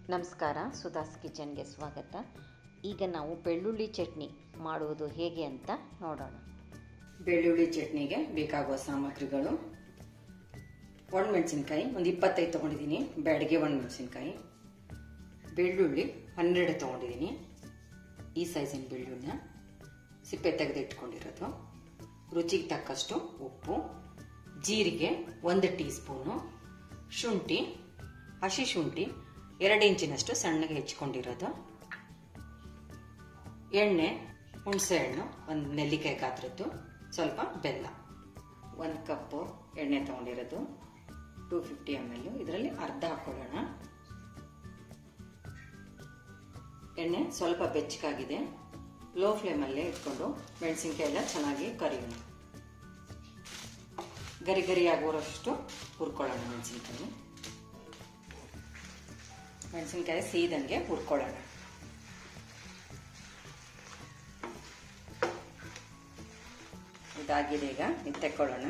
ನಮಸ್ಕಾರ ಸುಧಾಸ್ ಕಿಚನ್ಗೆ ಸ್ವಾಗತ ಈಗ ನಾವು ಬೆಳ್ಳುಳ್ಳಿ ಚಟ್ನಿ ಮಾಡುವುದು ಹೇಗೆ ಅಂತ ನೋಡೋಣ ಬೆಳ್ಳುಳ್ಳಿ ಚಟ್ನಿಗೆ ಬೇಕಾಗುವ ಸಾಮಗ್ರಿಗಳು ಒಣಮೆಣಸಿನ್ಕಾಯಿ ಒಂದು ಇಪ್ಪತ್ತೈದು ತೊಗೊಂಡಿದ್ದೀನಿ ಬ್ಯಾಡಿಗೆ ಒಣಮೆಣಸಿನ್ಕಾಯಿ ಬೆಳ್ಳುಳ್ಳಿ ಹನ್ನೆರಡು ತೊಗೊಂಡಿದ್ದೀನಿ ಈ ಸೈಜಿನ ಬೆಳ್ಳುಳ್ಳಿನ ಸಿಪ್ಪೆ ತೆಗೆದು ಇಟ್ಕೊಂಡಿರೋದು ರುಚಿಗೆ ತಕ್ಕಷ್ಟು ಉಪ್ಪು ಜೀರಿಗೆ ಒಂದು ಟೀ ಸ್ಪೂನು ಶುಂಠಿ ಹಸಿ ಶುಂಠಿ ಎರಡು ಇಂಚಿನಷ್ಟು ಸಣ್ಣಗೆ ಹೆಚ್ಕೊಂಡಿರೋದು ಎಣ್ಣೆ ಹುಣಸೆ ಹಣ್ಣು ಒಂದು ನೆಲ್ಲಿಕಾಯಿ ಗಾತ್ರದ್ದು ಸ್ವಲ್ಪ ಬೆಲ್ಲ ಒಂದು ಕಪ್ಪು ಎಣ್ಣೆ ತೊಗೊಂಡಿರೋದು ಟೂ ಫಿಫ್ಟಿ ಎಮ್ ಎಲ್ ಇದರಲ್ಲಿ ಅರ್ಧ ಹಾಕೊಳ್ಳೋಣ ಎಣ್ಣೆ ಸ್ವಲ್ಪ ಬೆಚ್ಚಗಾಗಿದೆ ಲೋ ಫ್ಲೇಮಲ್ಲೇ ಇಟ್ಕೊಂಡು ಮೆಣಸಿನ್ಕಾಯಿ ಎಲ್ಲ ಚೆನ್ನಾಗಿ ಕರಿಯೋಣ ಗರಿ ಗರಿ ಆಗೋರಷ್ಟು ಹುರ್ಕೊಳ್ಳೋಣ ಮೆಣಸಿನ್ಕಾಯಿ ಮೆಣಸಿನ್ಕಾಯಿ ಸೀದಂಗೆ ಹುರ್ಕೊಳ್ಳೋಣ ಇದಾಗಿದೆ ಈಗ ಇದು ತೆಕ್ಕೊಳ್ಳೋಣ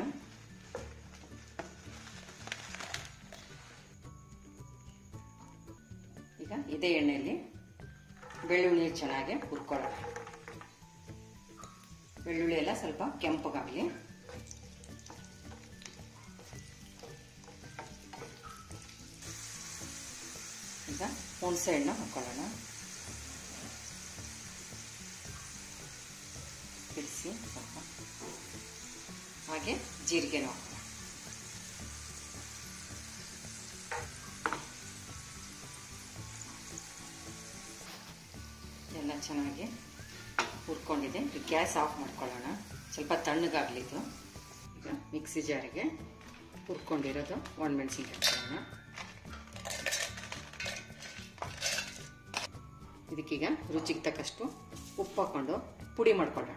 ಈಗ ಇದೇ ಎಣ್ಣೆಯಲ್ಲಿ ಬೆಳ್ಳುಳ್ಳಿ ಚೆನ್ನಾಗಿ ಹುರ್ಕೊಳ್ಳೋಣ ಬೆಳ್ಳುಳ್ಳಿ ಎಲ್ಲ ಸ್ವಲ್ಪ ಕೆಂಪಗಾಗಲಿ ಈಗ ಹುಣಸೆ ಹಣ್ಣು ಹಾಕೊಳ್ಳೋಣ ಬಿಡಿಸಿ ಸ್ವಲ್ಪ ಹಾಗೆ ಜೀರಿಗೆನೂ ಹಾಕೋಣ ಎಲ್ಲ ಚೆನ್ನಾಗಿ ಹುರ್ಕೊಂಡಿದೆ ಗ್ಯಾಸ್ ಆಫ್ ಮಾಡ್ಕೊಳ್ಳೋಣ ಸ್ವಲ್ಪ ತಣ್ಣಗಾಗಲಿ ಇದು ಈಗ ಮಿಕ್ಸಿ ಜಾರಿಗೆ ಹುರ್ಕೊಂಡಿರೋದು ಒಣಮೆಣಸಿನ್ಕಾಯಿ ಹಾಕೋಣ ಇದಕ್ಕೀಗ ರುಚಿಗೆ ತಕ್ಕಷ್ಟು ಉಪ್ಪು ಹಾಕೊಂಡು ಪುಡಿ ಮಾಡ್ಕೊಳ್ಳೋಣ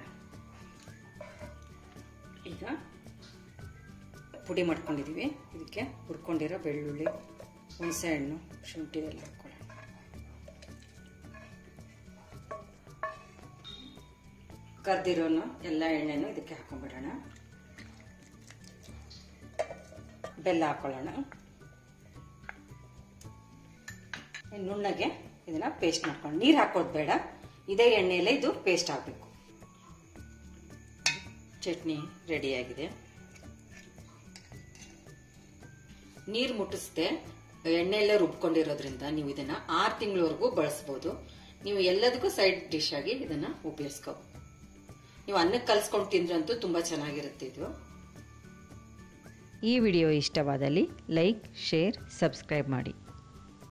ಈಗ ಪುಡಿ ಮಾಡ್ಕೊಂಡಿದ್ದೀವಿ ಇದಕ್ಕೆ ಹುರ್ಕೊಂಡಿರೋ ಬೆಳ್ಳುಳ್ಳಿ ಹುಣಸೆ ಹಣ್ಣು ಶುಂಠಿ ಎಲ್ಲ ಹಾಕ್ಕೊಳ್ಳೋಣ ಕರ್ದಿರೋನು ಎಲ್ಲ ಎಣ್ಣೆನೂ ಇದಕ್ಕೆ ಹಾಕೊಂಡ್ಬಿಡೋಣ ಬೆಲ್ಲ ಹಾಕೊಳ್ಳೋಣ ನುಣ್ಣಗೆ ಇದನ್ನ ಪೇಸ್ಟ್ ಮಾಡ್ಕೊಂಡು ನೀರು ಹಾಕೋದು ಬೇಡ ಇದೇ ಎಣ್ಣೆಯಲ್ಲೇ ಇದು ಪೇಸ್ಟ್ ಆಗಬೇಕು ಚಟ್ನಿ ರೆಡಿಯಾಗಿದೆ ನೀರು ಮುಟ್ಟಿಸ್ದೆ ಎಣ್ಣೆಯಲ್ಲೇ ರುಬ್ಕೊಂಡಿರೋದ್ರಿಂದ ನೀವು ಇದನ್ನ ಆರು ತಿಂಗಳವರೆಗೂ ಬಳಸ್ಬೋದು ನೀವು ಎಲ್ಲದಕ್ಕೂ ಸೈಡ್ ಡಿಶ್ ಆಗಿ ಇದನ್ನ ಉಪಯೋಗಿಸ್ಕೋ ನೀವು ಅನ್ನಕ್ಕೆ ಕಲ್ಸ್ಕೊಂಡು ತಿಂದ್ರಂತೂ ತುಂಬಾ ಚೆನ್ನಾಗಿರುತ್ತೆ ಇದು ಈ ವಿಡಿಯೋ ಇಷ್ಟವಾದಲ್ಲಿ ಲೈಕ್ ಶೇರ್ ಸಬ್ಸ್ಕ್ರೈಬ್ ಮಾಡಿ